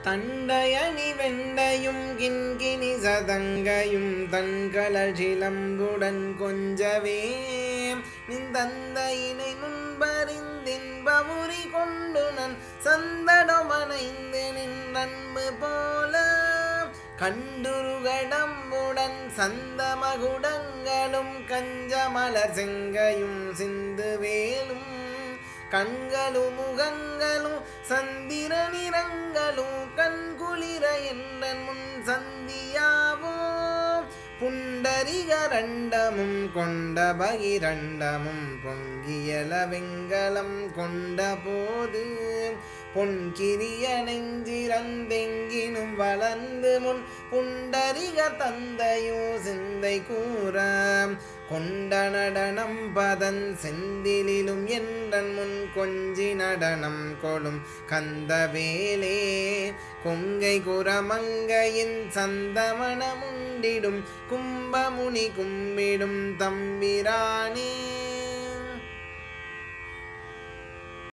தண்டயணி வெண்டையும் கிண்கிணி சதங்கையும் தன்களழிலம்புடன் கொஞ்சவே நிந்தந்தையினை முன்பறிந்தின்பமுறி கொண்டு நன் சந்தடமனைந்து நின்றன்பு போல கண்டுருகடம்புடன் சந்தமகுடங்களும் கஞ்சமலர் செங்கையும் சிந்து வேலும் கண்களும் முகங்களும் சந்திர நிறங்களும் கண்குளிர என்றன் முன் சந்தியாவோ புண்டரிகரண்டமும் கொண்ட பகிரண்டமும் பொங்கியல வெங்கலம் கொண்ட போது பொன்கிரிய நெஞ்சிறந்தெங்கினும் வளர்ந்து முன் புண்டரிக தந்தையோ சிந்தை கூற கொண்ட நடனம் பதன் செந்திலிலும் என்றன் முன் கொஞ்சி நடனம் கொடும் கந்தவேலே கொங்கை குரமங்கையின் சந்தமணமுண்டிடும் கும்பமுனி கும்பிடும் தம்பிரானே